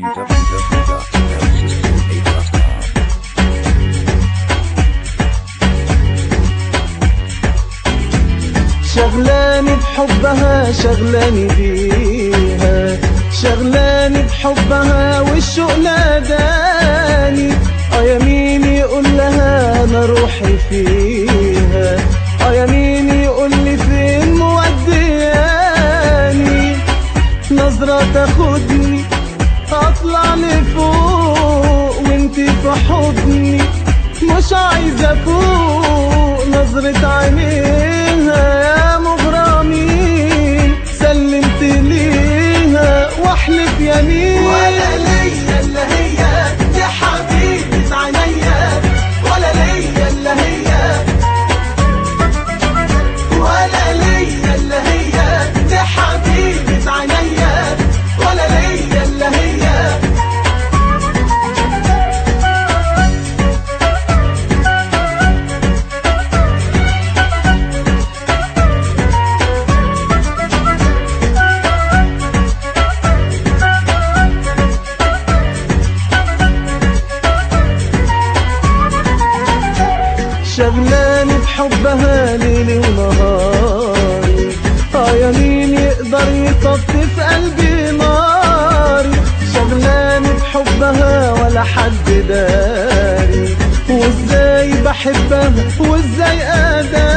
www.lsistera8.com شغلاني بحبها شغلاني بيها شغلاني بحبها والشوق ناداني اه يمين يقول لها انا روحي فيها اه يمين يقول لي فين مودياني نظرة تاخدني اطلع لفوق وانتي في حضني مش عايزة فوق نظرة عينيها يا مغرمين سلمت ليها واحلف يمين ولا ليا الا هي يا حبيبة عينيا ولا ليا الا هي ولا ليا الا هي يا حبيبة عينيا ولا ليا الا هي شغلاني بحبها ليلي ونهاري اه يمين يقدر يطفي في قلبي ناري شغلاني بحبها ولا حد داري وازاي بحبها وازاي اداري